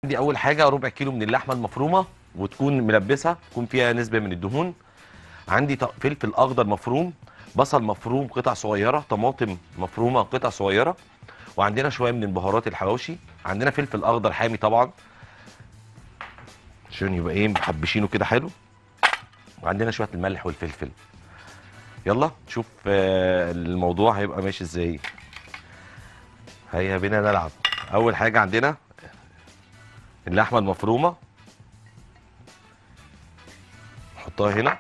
عندي اول حاجه ربع كيلو من اللحمه المفرومه وتكون ملبسه تكون فيها نسبه من الدهون عندي ط- فلفل اخضر مفروم بصل مفروم قطع صغيره طماطم مفرومه قطع صغيره وعندنا شويه من البهارات الحواوشي عندنا فلفل اخضر حامي طبعا عشان يبقى ايه محبشينه كده حلو وعندنا شويه الملح والفلفل يلا نشوف آه، الموضوع هيبقى ماشي ازاي هيا بينا نلعب اول حاجه عندنا اللحمه المفرومه نحطها هنا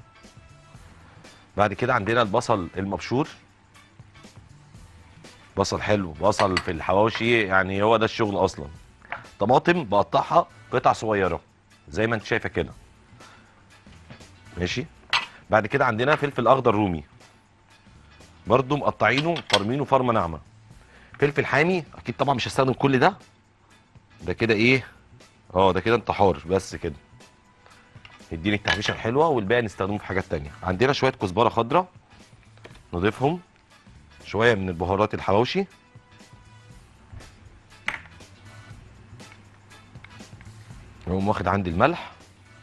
بعد كده عندنا البصل المبشور بصل حلو بصل في الحواوشي يعني هو ده الشغل اصلا طماطم بقطعها قطع صغيره زي ما انت شايفه كده ماشي بعد كده عندنا فلفل اخضر رومي برضو مقطعينه فرمينه فرمه ناعمه فلفل حامي اكيد طبعا مش هستخدم كل ده ده كده ايه اه ده كده انتحار بس كده يديني التحبيشه الحلوه والباقي نستخدمه في حاجات تانية عندنا شويه كزبره خضراء نضيفهم شويه من البهارات الحواوشي اقوم واخد عندي الملح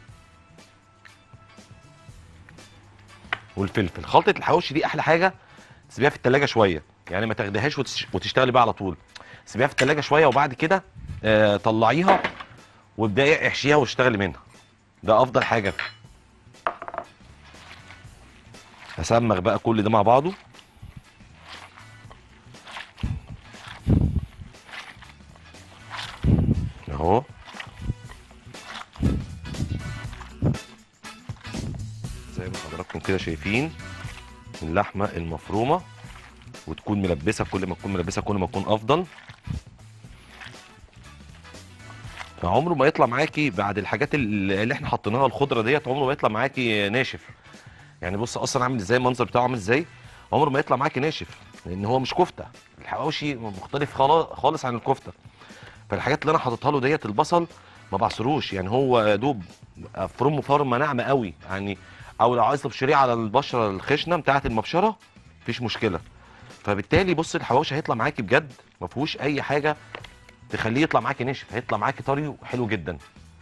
والفلفل خلطه الحواوشي دي احلى حاجه تسيبيها في التلاجة شويه يعني ما تاخديهاش وتش- وتشتغلي بيها على طول سيبيها في التلاجة شويه وبعد كده آه طلعيها وابداي احشيها واشتغلي منها ده افضل حاجه هسمغ بقى كل ده مع بعضه اهو زي ما حضراتكم كده شايفين اللحمه المفرومه وتكون ملبسه كل ما تكون ملبسه كل ما تكون افضل فعمره ما يطلع معاكي بعد الحاجات اللي اللي احنا حطيناها الخضره ديت عمره ما يطلع معاكي ناشف يعني بص اصلا عامل ازاي المنظر بتاعه عامل ازاي عمره ما يطلع معاكي ناشف لان هو مش كفته الحواوشي مختلف خلا- خالص عن الكفته فالحاجات اللي انا حاططها له ديت البصل ما بعصروش يعني هو يا دوب فرمه فرمه ناعمه قوي يعني او لو عايز تبشريه على البشره الخشنه بتاعه المبشره مفيش مشكله فبالتالي بص الحواوشي هيطلع معاكي بجد ما فيهوش اي حاجه تخليه يطلع معاكي ناشف هيطلع معاكي طري وحلو جدا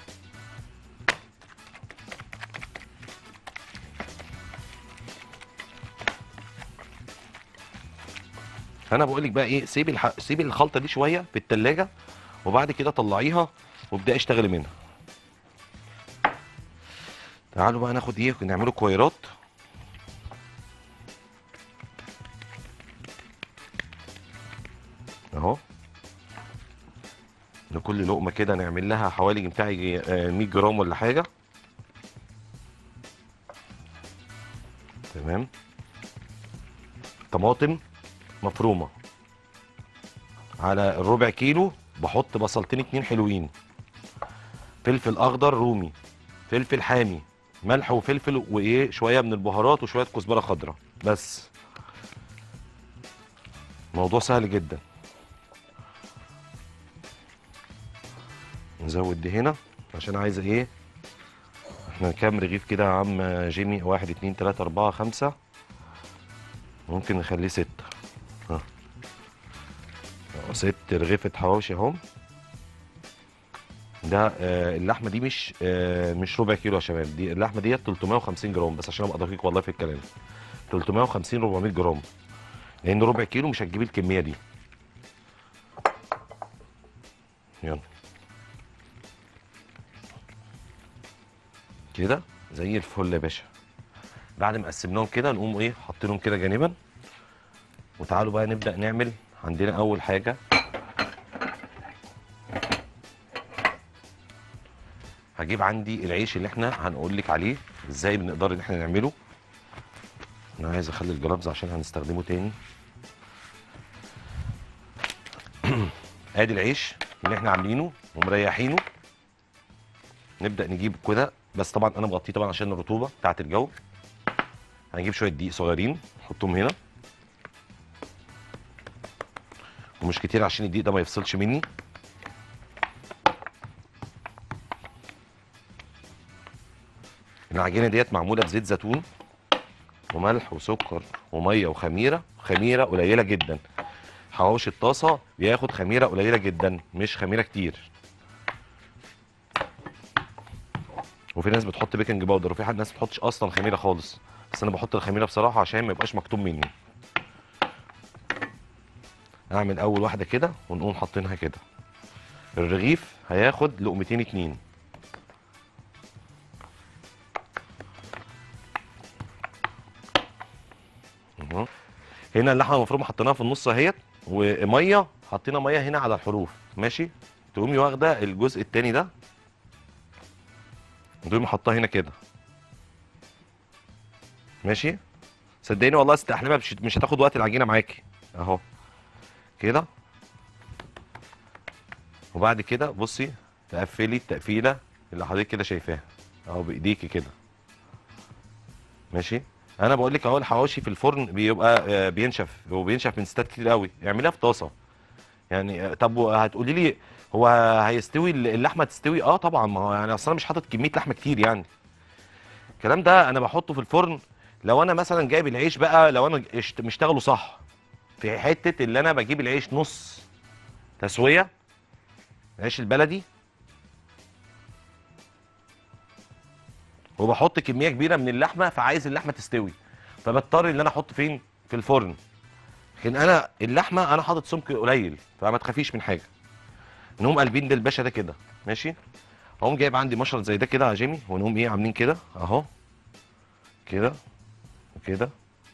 انا بقول لك بقى ايه سيبي الح... سيبي الخلطه دي شويه في التلاجة وبعد كده طلعيها وابداي اشتغلي منها تعالوا بقى ناخد ايه نعمله كويرات اهو لكل لقمه كده نعمل لها حوالي بتاع يجي، آه، 100 جرام ولا حاجه تمام طماطم مفرومه على الربع كيلو بحط بصلتين اتنين حلوين فلفل اخضر رومي فلفل حامي ملح وفلفل وايه شويه من البهارات وشويه كزبره خضراء بس موضوع سهل جدا نزود دي هنا عشان عايزه ايه احنا كام رغيف كده يا عم جيمي واحد اتنين تلاته اربعه خمسه ممكن نخليه سته ها أهو ست رغيفه حواوشي اهو ده آه اللحمه دي مش آه مش ربع كيلو يا شباب دي اللحمه دي 350 جرام بس عشان ابقى دقيق والله في الكلام 350 400 جرام لان ربع كيلو مش هتجيبي الكميه دي يلا كده زي الفل يا باشا بعد ما قسمناهم كده نقوم ايه حاطينهم كده جانبا وتعالوا بقى نبدا نعمل عندنا اول حاجه هجيب عندي العيش اللي احنا هنقول لك عليه ازاي بنقدر ان احنا نعمله انا عايز اخلي الجرابز عشان هنستخدمه تاني ادي العيش اللي احنا عاملينه ومريحينه نبدا نجيب كده بس طبعا انا مغطيه طبعا عشان الرطوبه بتاعه الجو هنجيب شويه دقيق صغيرين نحطهم هنا ومش كتير عشان الدقيق ده ما يفصلش مني العجينه ديت معموله بزيت زيتون وملح وسكر وميه وخميره خميره قليله جدا حواوشي الطاسه بياخد خميره قليله جدا مش خميره كتير وفي ناس بتحط بيكنج باودر وفي حد ناس ما بتحطش اصلا خميره خالص بس انا بحط الخميره بصراحه عشان ما يبقاش مكتوب مني اعمل اول واحده كده ونقوم حاطينها كده الرغيف هياخد لقمتين اتنين اهو. هنا اللحمه المفرومه حطيناها في النص اهيت وميه حطينا ميه هنا على الحروف ماشي تقومي واخده الجزء التاني ده وتقومي حطها هنا كده ماشي صدقني والله ست احلامها مش مش هتاخد وقت العجينه معاكي اهو كده وبعد كده بصي تقفلي التقفيله اللي حضرتك كده شايفاها اهو بايديكي كده ماشي انا بقول لك اهو الحواوشي في الفرن بيبقى آه، بينشف وبينشف من ستات كتير قوي اعمليها في طاسه يعني آه، طب هتقولي لي هو هيستوي اللحمه تستوي اه طبعا ما هو يعني اصل انا مش حاطط كميه لحمه كتير يعني الكلام ده انا بحطه في الفرن لو انا مثلا جايب العيش بقى لو انا اشت- مشتغله صح في حته اللي انا بجيب العيش نص تسويه العيش البلدي وبحط كميه كبيره من اللحمه فعايز اللحمه تستوي فبضطر ان انا احط فين في الفرن لكن انا اللحمه انا حاطط سمك قليل فما تخافيش من حاجه نقوم قلبين ده الباشا ده كده ماشي اقوم جايب عندي مشرط زي ده كده يا جيمي ونقوم ايه عاملين كده اهو كده وكده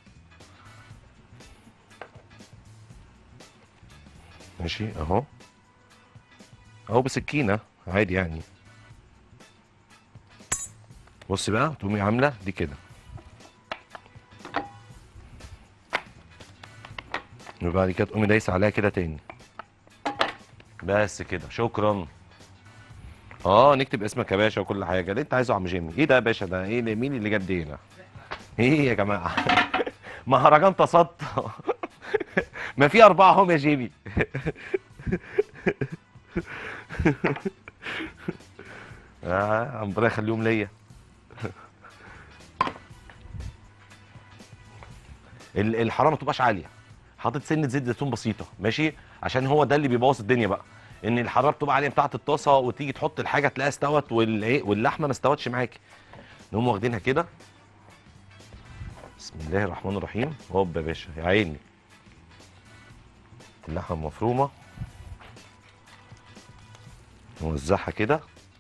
ماشي اهو اهو بسكينه عادي يعني بصي بقى تقومي عامله دي كده وبعد كده تقومي دايسه عليها كده تاني بس كده شكرا اه نكتب اسمك يا باشا وكل حاجه اللي انت عايزه يا عم جيمي ايه ده يا باشا ده ايه ده؟ مين اللي جد هنا ايه يا جماعه مهرجان تصدى ما في اربعه هم يا جيمي اه ربنا يخليهم ليا ال- الحراره ما تبقاش عاليه حاطط سنه زيت زيتون بسيطه ماشي عشان هو ده اللي بيبوظ الدنيا بقى ان الحراره بتبقى عاليه بتاعه الطاسه وتيجي تحط الحاجه تلاقيها استوت والايه واللحمه ما استوتش معاكي نقوم واخدينها كده بسم الله الرحمن الرحيم هوب يا باشا يا عيني اللحمه المفرومه نوزعها كده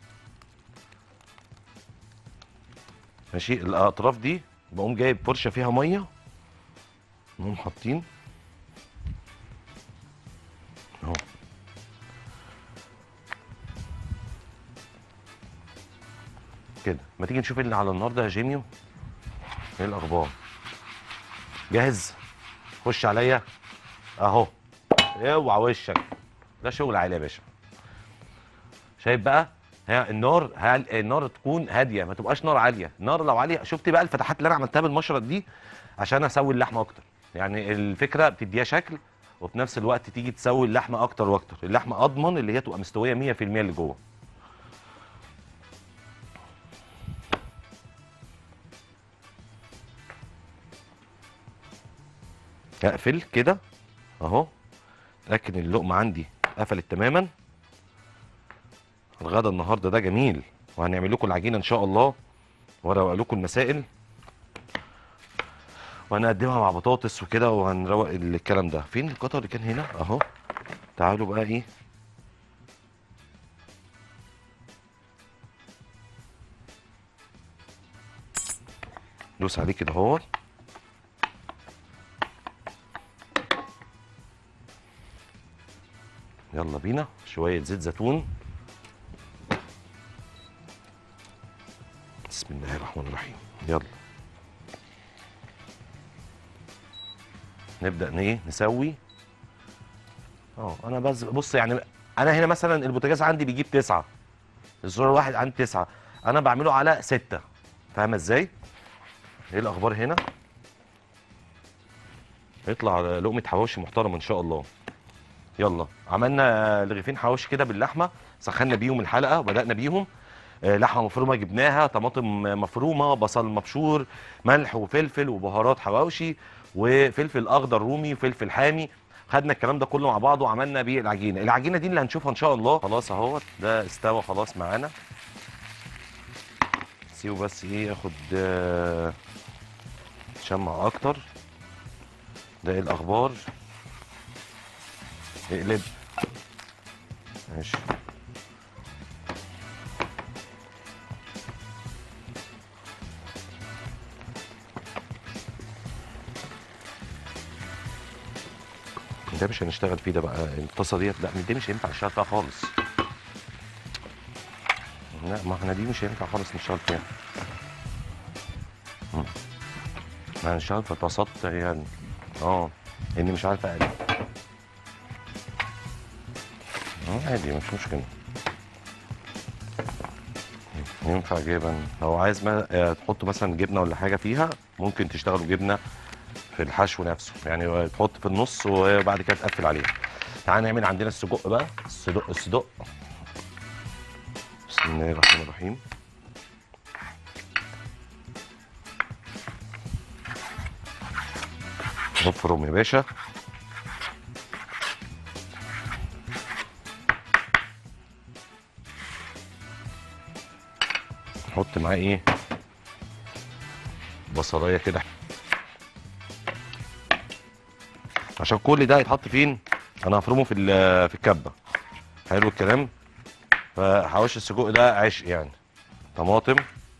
ماشي الاطراف دي بقوم جايب فرشه فيها ميه نقوم حاطين اهو كده ما تيجي نشوف اللي على النار ده يا جيميو ايه الاخبار جاهز خش عليا اهو اوعى وشك ده شغل عالي يا باشا شايف بقى هي النار هل النار تكون هاديه ما تبقاش نار عاليه النار لو عاليه شفت بقى الفتحات اللي انا عملتها بالمشرط دي عشان اسوي اللحمه اكتر يعني الفكره بتديها شكل وفي نفس الوقت تيجي تسوي اللحمه اكتر واكتر اللحمه اضمن اللي هي تبقى مستويه 100% اللي جوه اقفل كده اهو اتاكد ان اللقمه عندي قفلت تماما الغدا النهارده ده جميل وهنعمل لكم العجينه ان شاء الله واروق لكم المسائل وهنقدمها مع بطاطس وكده وهنروق الكلام ده فين القطر اللي كان هنا اهو تعالوا بقى ايه دوس عليه كده اهو يلا بينا شويه زيت زيتون بسم الله الرحمن الرحيم يلا نبدا ايه نسوي اه انا بس بص يعني انا هنا مثلا البوتاجاز عندي بيجيب تسعة الزرار الواحد عندي تسعة انا بعمله على ستة فاهمه ازاي ايه الاخبار هنا يطلع لقمه حواوشي محترم ان شاء الله يلا عملنا رغيفين حواوشي كده باللحمه سخنا بيهم الحلقه وبدانا بيهم آه، لحمه مفرومه جبناها طماطم مفرومه بصل مبشور ملح وفلفل وبهارات حواوشي وفلفل اخضر رومي وفلفل حامي خدنا الكلام ده كله مع بعضه وعملنا بيه العجينه العجينه دي اللي هنشوفها ان شاء الله خلاص اهوت ده استوى خلاص معانا سيبه بس ايه ياخد آه، شمع اكتر ده ايه الاخبار اقلب ماشي ده مش هنشتغل فيه ده بقى الطاسه ديت لا دي مش هينفع نشتغل فيها خالص لا ما احنا دي مش هينفع خالص نشتغل فيها مم. ما هنشتغل في طاسات يعني اه اني مش عارف اقلب اه عادي مش مشكله ينفع جبن لو عايز ما آه، تحط مثلا جبنه ولا حاجه فيها ممكن تشتغلوا جبنه في الحشو نفسه يعني تحط في النص وبعد كده تقفل عليها تعال نعمل عندنا السجق بقى الصدق الصدق بسم الله الرحمن الرحيم افرم يا باشا نحط معاه ايه بصلايه كده عشان كل ده هيتحط فين انا هفرمه في ال- في الكبه حلو الكلام فحواوشي السجق ده عشق يعني طماطم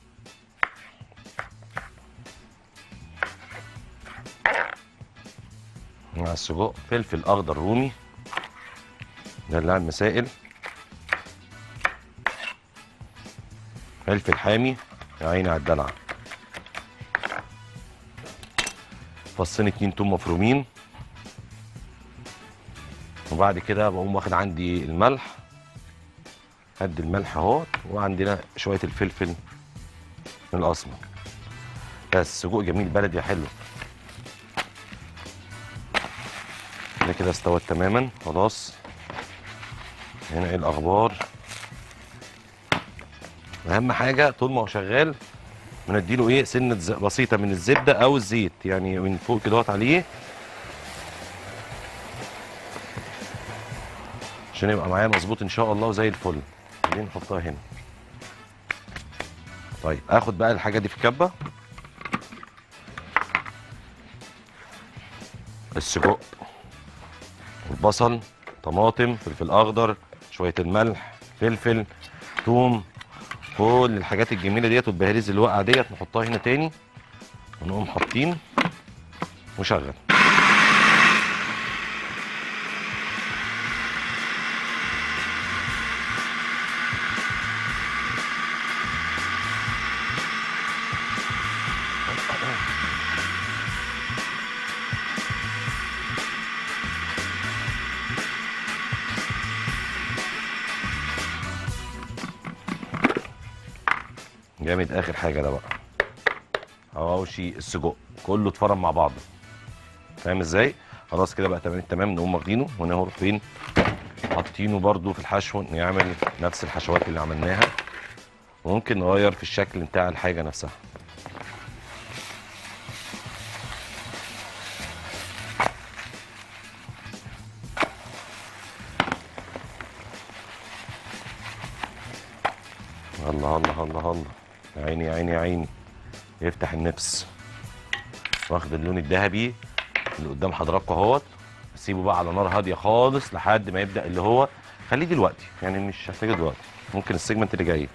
مع السجق فلفل اخضر رومي ده اللي على المسائل فلفل حامي يا عيني على الدلع فصين اتنين توم مفرومين وبعد كده بقوم واخد عندي الملح قد الملح اهوت وعندنا شويه الفلفل الاسمر بس سجق جميل بلدي حلو ده كده استوت تماما خلاص هنا ايه الاخبار اهم حاجه طول ما هو شغال بنديله ايه سنه ز- بسيطه من الزبده او الزيت يعني من فوق كده عليه عشان يبقى معايا مظبوط ان شاء الله وزي الفل خلينا نحطها هنا طيب اخد بقى الحاجه دي في كبه السجق البصل طماطم فلفل اخضر شويه الملح فلفل ثوم كل الحاجات الجميله ديت والبهاريز اللي واقعه ديت نحطها هنا تاني ونقوم حاطين وشغل جامد اخر حاجه ده بقى حواوشي السجق كله اتفرم مع بعضه فاهم ازاي خلاص كده بقى تمام التمام نقوم واخدينه ونروح فين حاطينه برده في الحشو نعمل نفس الحشوات اللي عملناها وممكن نغير في الشكل بتاع الحاجه نفسها الله الله الله الله يا عيني يا عيني يا عيني يفتح النفس واخد اللون الذهبي اللي قدام حضراتكم اهوت سيبه بقى على نار هاديه خالص لحد ما يبدا اللي هو خليه دلوقتي يعني مش هحتاجه دلوقتي ممكن السيجمنت اللي جاي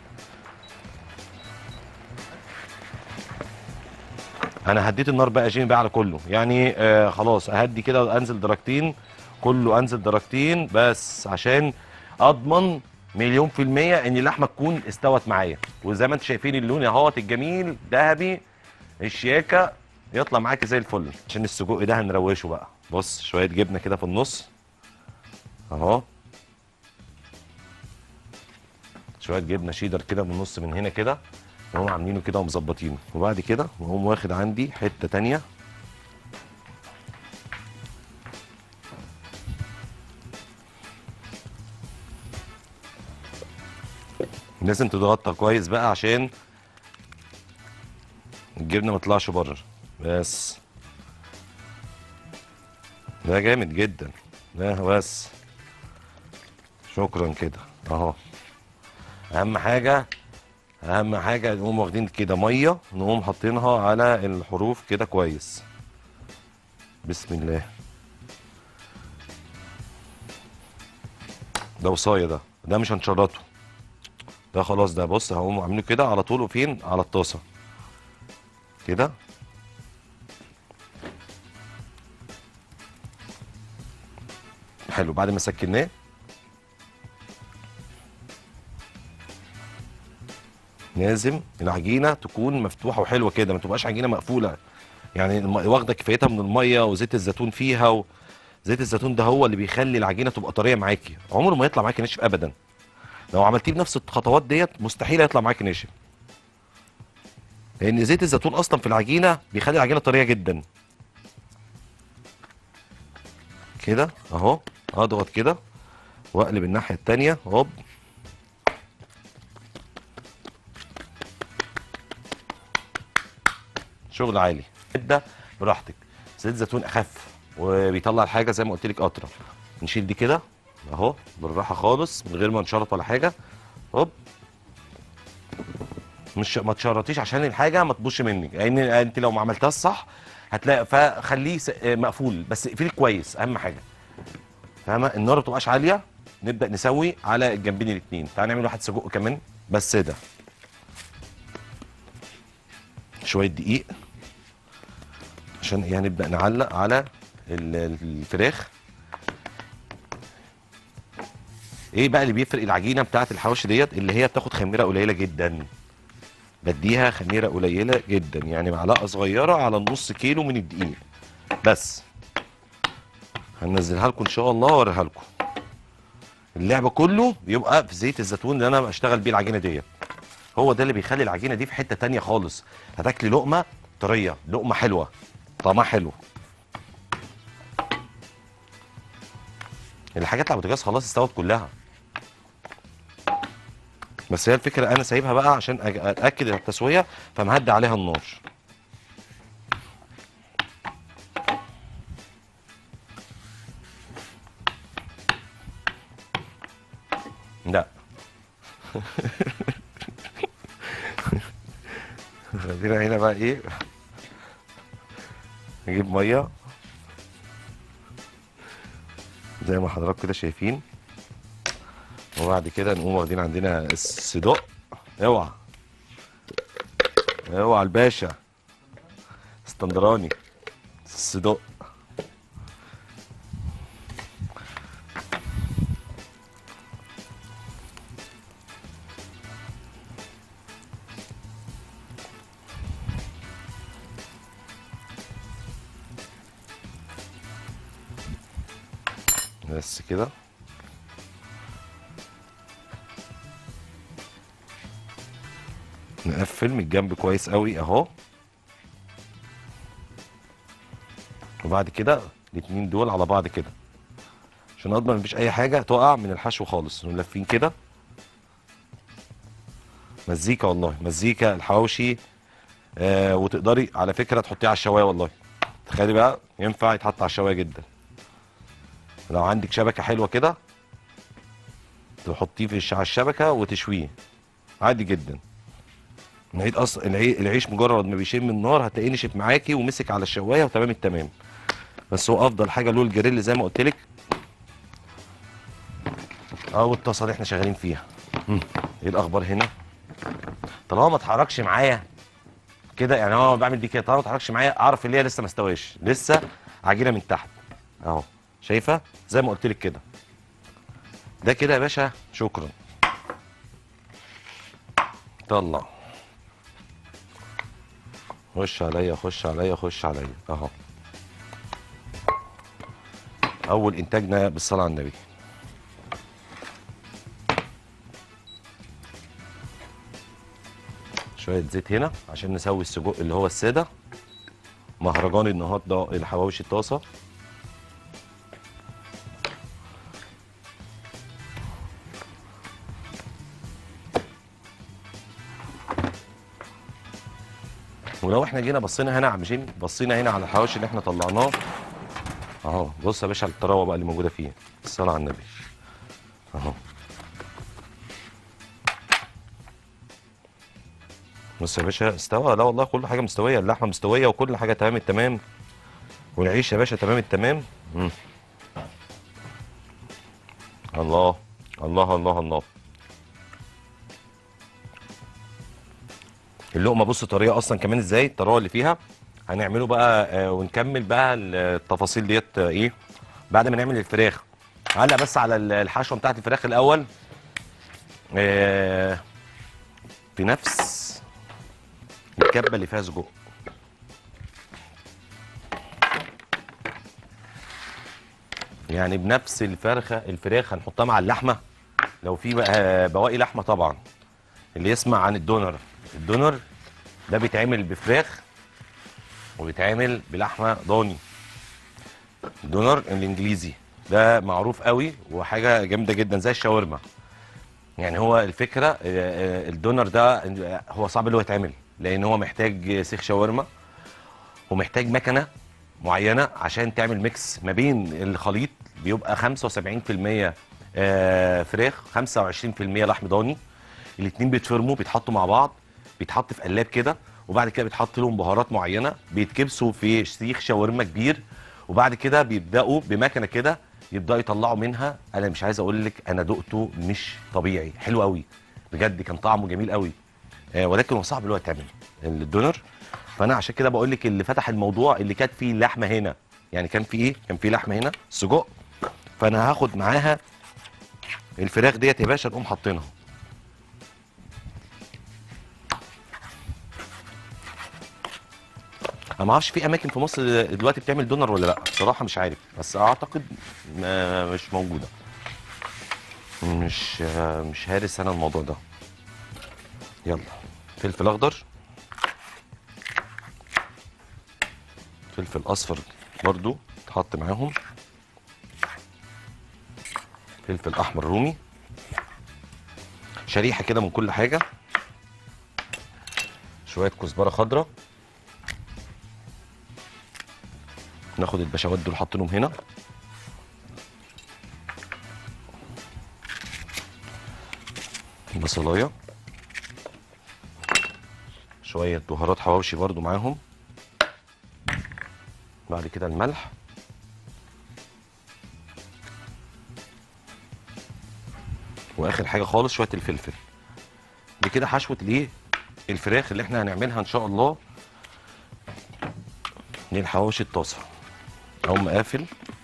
انا هديت النار بقى جيمي بقى على كله يعني آه خلاص اهدي كده انزل درجتين كله انزل درجتين بس عشان اضمن مليون في المية ان اللحمة تكون استوت معايا وزي ما انتم شايفين اللون اهوت الجميل ذهبي الشياكة يطلع معاكي زي الفل عشان السجق ده هنروشه بقى بص شوية جبنة كده في النص اهو شوية جبنة شيدر كده من النص من هنا كده نقوم عاملينه كده ومظبطينه وبعد كده نقوم واخد عندي حتة تانية لازم تضغطها كويس بقى عشان الجبنه ما تطلعش بره بس ده جامد جدا ده بس شكرا كده اهو اهم حاجه اهم حاجه نقوم واخدين كده ميه نقوم حاطينها على الحروف كده كويس بسم الله ده وصايه ده ده مش هنشرطه ده خلاص ده بص هقوم عاملينه كده على طول وفين على الطاسه كده حلو بعد ما سكناه لازم العجينه تكون مفتوحه وحلوه كده ما تبقاش عجينه مقفوله يعني الم- واخده كفايتها من الميه وزيت الزيتون فيها و... زيت الزيتون ده هو اللي بيخلي العجينه تبقى طريه معاكي عمره ما يطلع معاكي ناشف ابدا لو عملتيه بنفس الخطوات ديت مستحيل يطلع معاكي ناشف لان زيت الزيتون اصلا في العجينه بيخلي العجينه طريه جدا كده اهو اضغط كده واقلب الناحيه التانيه هوب شغل عالي ابدا براحتك زيت زيتون اخف وبيطلع الحاجه زي ما قلت لك اطرى نشيل دي كده اهو بالراحه خالص من غير ما نشرط ولا حاجه هوب مش ما تشرطيش عشان الحاجه ما تبوظش منك لان انت لو ما عملتهاش صح هتلاقي فخليه س- مقفول بس اقفليه كويس اهم حاجه فاهمه النار ما تبقاش عاليه نبدا نسوي على الجنبين الاثنين تعال نعمل واحد سجق كمان بس ده شويه دقيق عشان ايه هنبدا نعلق على ال- الفراخ ايه بقى اللي بيفرق العجينه بتاعه الحواوشي ديت اللي هي بتاخد خميره قليله جدا بديها خميره قليله جدا يعني معلقه صغيره على النص كيلو من الدقيق بس هنزلها لكم ان شاء الله واوريها لكم اللعبه كله يبقى في زيت الزيتون اللي انا بشتغل بيه العجينه ديت هو ده اللي بيخلي العجينه دي في حته تانية خالص هتاكلي لقمه طريه لقمه حلوه طعمها حلو الحاجات اللي على البوتاجاز خلاص استوت كلها بس هي الفكره انا سايبها بقى عشان أج- اتاكد التسويه فمهدي عليها النار لا خلينا هنا بقى ايه نجيب ميه زي ما حضراتكم كده شايفين وبعد كده نقوم واخدين عندنا الصدق اوعى اوعى الباشا اسكندراني الصدق بس كده نقفل من الجنب كويس قوي اهو وبعد كده الاتنين دول على بعض كده عشان اضمن مفيش اي حاجه تقع من الحشو خالص نقوم لافين كده مزيكا والله مزيكا الحواوشي آه وتقدري على فكره تحطيه على الشوايه والله تخيلي بقى ينفع يتحط على الشوايه جدا لو عندك شبكه حلوه كده تحطيه في الش- على الشبكه وتشويه عادي جدا العيد اصلا العي- العيش مجرد ما بيشم النار هتلاقيه نشف معاكي ومسك على الشوايه وتمام التمام بس هو افضل حاجه له الجريل زي ما قلت لك او الطاسه اللي احنا شغالين فيها مم. ايه الاخبار هنا طالما ما اتحركش معايا كده يعني هو بعمل دي كده طالما ما اتحركش معايا اعرف اللي هي لسه ما استواش لسه عجينه من تحت اهو شايفه زي ما قلت لك كده ده كده يا باشا شكرا طلع خش عليا خش عليا خش عليا اهو اول انتاجنا بالصلاه على النبي شويه زيت هنا عشان نسوي السجق اللي هو الساده مهرجان النهارده الحواوشي الطاسه ولو احنا جينا بصينا هنا يا عم جيمي بصينا هنا على الحواوشي اللي احنا طلعناه اهو بص يا باشا على الطراوه بقى اللي موجوده فيه الصلاه على النبي اهو بص يا باشا استوى لا والله كل حاجه مستويه اللحمه مستويه وكل حاجه تمام التمام والعيش يا باشا تمام التمام مم. الله الله الله الله اللقمه بص طريه اصلا كمان ازاي الطراوه اللي فيها هنعمله بقى آه، ونكمل بقى التفاصيل ديت آه، ايه بعد ما نعمل الفراخ علق بس على ال- الحشوه بتاعت الفراخ الاول آه، في نفس الكبه اللي فيها سجق يعني بنفس الفرخه الفراخ هنحطها مع اللحمه لو في بقى بواقي لحمه طبعا اللي يسمع عن الدونر الدونر ده بيتعمل بفراخ وبيتعمل بلحمه ضاني الدونر الانجليزي ده معروف قوي وحاجه جامده جدا زي الشاورما يعني هو الفكره آه، آه، الدونر ده آه، هو صعب اللي هو يتعمل لان هو محتاج سيخ شاورما ومحتاج مكنه معينه عشان تعمل ميكس ما بين الخليط بيبقى 75% آه، فراخ 25% لحم ضاني الاتنين بيتفرموا بيتحطوا مع بعض بيتحط في قلاب كده وبعد كده بيتحط لهم بهارات معينه بيتكبسوا في سيخ شاورما كبير وبعد كده بيبداوا بمكنه كده يبداوا يطلعوا منها انا مش عايز اقول لك انا دقته مش طبيعي حلو قوي بجد كان طعمه جميل قوي آه ولكن هو صعب اللي هو يتعمل الدونر فانا عشان كده بقول لك اللي فتح الموضوع اللي كانت فيه لحمه هنا يعني كان في ايه كان في لحمه هنا سجق فانا هاخد معاها الفراخ ديت يا باشا نقوم حاطينها انا ما اعرفش في اماكن في مصر دلوقتي بتعمل دونر ولا لا بصراحه مش عارف بس اعتقد ما مش موجوده مش مش هارس انا الموضوع ده يلا فلفل اخضر فلفل اصفر برضو تحط معاهم فلفل احمر رومي شريحه كده من كل حاجه شويه كزبره خضراء ناخد البشوات دول حاطينهم هنا بصلايه شويه بهارات حواوشي برضو معاهم بعد كده الملح واخر حاجه خالص شويه الفلفل دي كده حشوه الايه الفراخ اللي احنا هنعملها ان شاء الله للحواوشي الطاسه اقوم قافل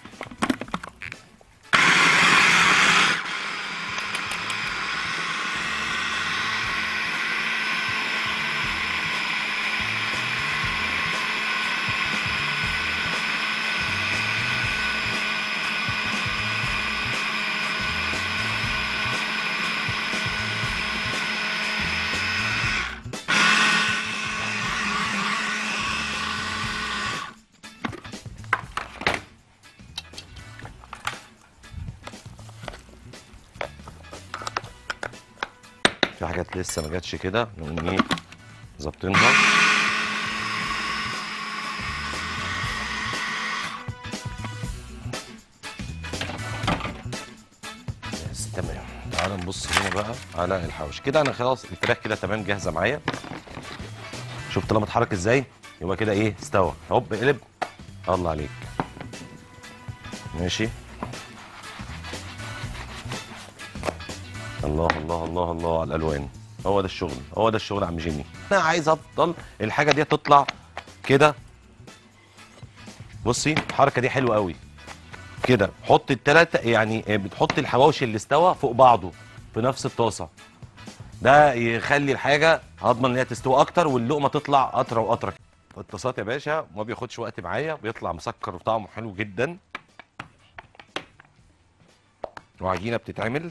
في حاجات لسه ما جاتش كده نقوم ايه ظابطينها بس تمام تعال نبص هنا بقى على الحوش كده انا خلاص الفراخ كده تمام جاهزه معايا شفت طالما اتحرك ازاي يبقى كده ايه استوى هوب قلب الله عليك ماشي الله الله الله الله على الالوان هو ده الشغل هو ده الشغل يا عم جيمي انا عايز افضل الحاجه دي تطلع كده بصي الحركه دي حلوه قوي كده حط التلاته يعني بتحط الحواوشي اللي استوى فوق بعضه في نفس الطاسه ده يخلي الحاجه هضمن ان هي تستوي اكتر واللقمه تطلع اطرى واطرى الطاسات يا باشا ما بياخدش وقت معايا بيطلع مسكر وطعمه حلو جدا وعجينه بتتعمل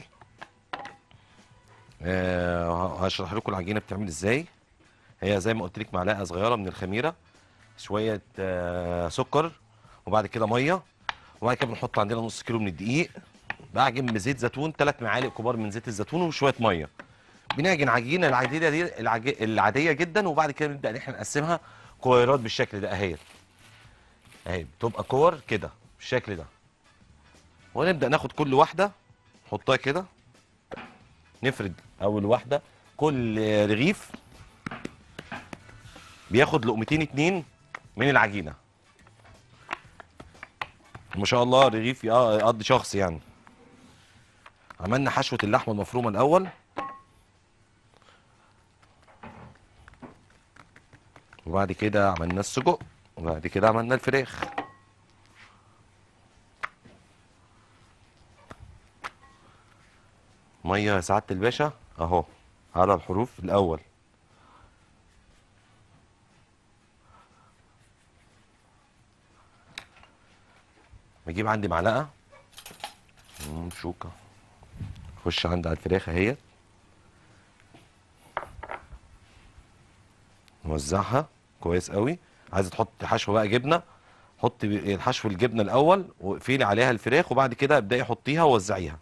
آه هشرح لكم العجينه بتعمل ازاي هي زي ما قلت لك معلقه صغيره من الخميره شويه آه سكر وبعد كده ميه وبعد كده بنحط عندنا نص كيلو من الدقيق بعجن بزيت زيتون ثلاث معالق كبار من زيت الزيتون وشويه ميه بنعجن عجينه العاديه دي العج... العاديه جدا وبعد كده نبدا ان احنا نقسمها كويرات بالشكل ده اهي اهي بتبقى كور كده بالشكل ده ونبدا ناخد كل واحده نحطها كده نفرد اول واحده كل رغيف بياخد لقمتين اتنين من العجينه ما شاء الله رغيف يقضي شخص يعني عملنا حشوه اللحمه المفرومه الاول وبعد كده عملنا السجق وبعد كده عملنا الفراخ ميه يا سعاده الباشا اهو على الحروف الاول بجيب عندي معلقه مم، شوكه خش عندي على الفراخ اهي نوزعها كويس قوي عايزه تحط حشو بقى جبنه حطي الحشو الجبنه الاول واقفلي عليها الفراخ وبعد كده ابداي حطيها ووزعيها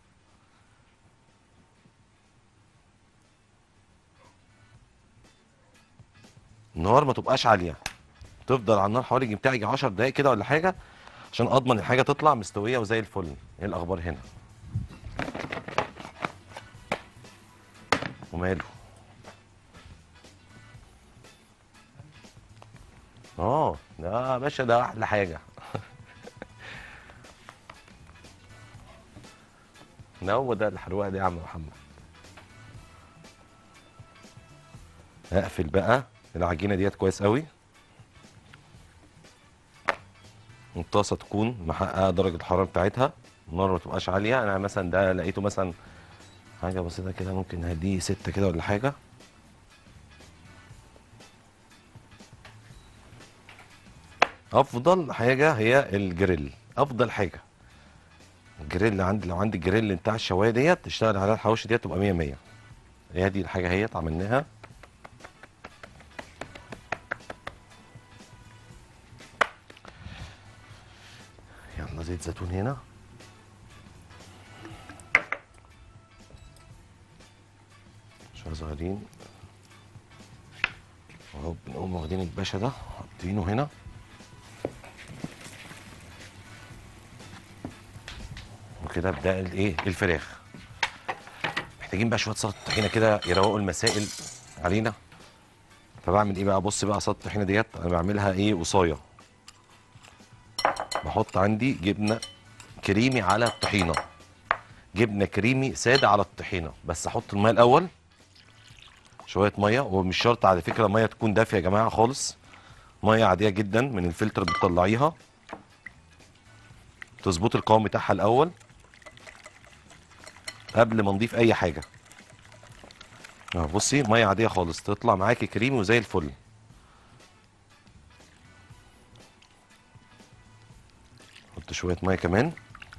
النار ما تبقاش عاليه تفضل على النار حوالي بتاع يجي 10 دقايق كده ولا حاجه عشان اضمن الحاجه تطلع مستويه وزي الفل ايه الاخبار هنا وماله اه ده يا باشا ده احلى حاجه ده هو ده الحروقه دي يا عم محمد هقفل بقى العجينه ديت كويس قوي الطاسه تكون محققه درجه الحراره بتاعتها النار ما تبقاش عاليه انا مثلا ده لقيته مثلا حاجه بسيطه كده ممكن هديه ستة كده ولا حاجه افضل حاجه هي الجريل افضل حاجه الجريل عندي لو عندي الجريل بتاع الشوايه ديت تشتغل على الحواوشي ديت تبقى 100 100 هي دي الحاجه اهيت عملناها يلا زيت زيتون هنا شويه صغيرين اهو بنقوم واخدين الباشا ده حاطينه هنا وكده ابدا الايه الفراخ محتاجين بقى شويه سلطه طحينه كده يروقوا المسائل علينا فبعمل ايه بقى بص بقى سلطه الطحينه ديت انا بعملها ايه وصايه بحط عندي جبنه كريمي على الطحينه جبنه كريمي ساده على الطحينه بس احط الميه الاول شويه ميه ومش شرط على فكره الميه تكون دافيه يا جماعه خالص ميه عاديه جدا من الفلتر بتطلعيها تظبط القوام بتاعها الاول قبل ما نضيف اي حاجه اه بصي ميه عاديه خالص تطلع معاكي كريمي وزي الفل حط شويه ميه كمان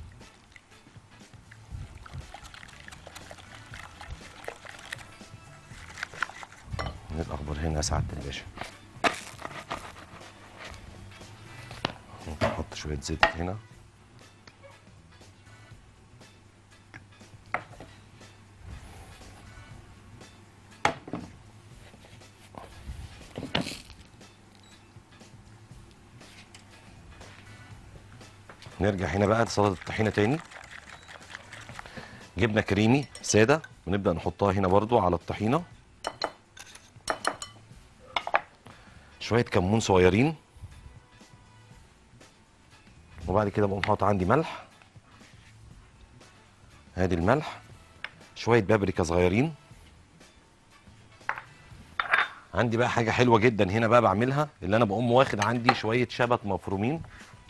ايه الاخبار هنا يا سعاده الباشا نحط شويه زيت هنا نرجع هنا بقى لسلطه الطحينه تاني جبنه كريمي ساده ونبدا نحطها هنا برضو على الطحينه شويه كمون صغيرين وبعد كده بقوم حاطط عندي ملح ادي الملح شويه بابريكا صغيرين عندي بقى حاجه حلوه جدا هنا بقى بعملها اللي انا بقوم واخد عندي شويه شبت مفرومين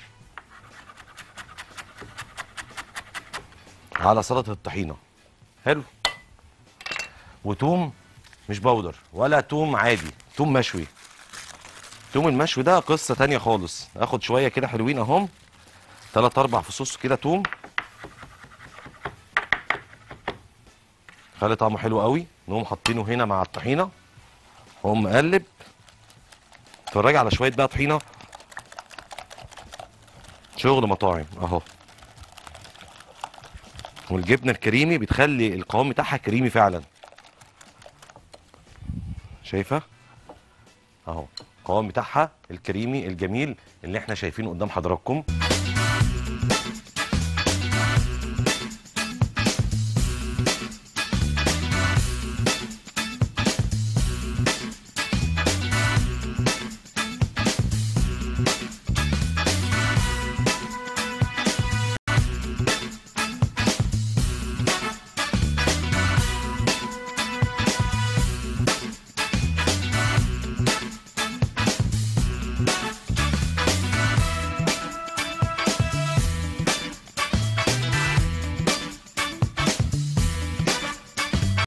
على سلطه الطحينه حلو وتوم مش بودر ولا توم عادي توم مشوي توم المشوي ده قصه تانية خالص اخد شويه كده حلوين اهم تلات اربع فصوص كده توم خلي طعمه حلو قوي نقوم حاطينه هنا مع الطحينه واقوم مقلب اتفرج على شويه بقى طحينه شغل مطاعم اهو والجبنه الكريمي بتخلي القوام بتاعها كريمي فعلا شايفه اهو القوام بتاعها الكريمي الجميل اللي احنا شايفينه قدام حضراتكم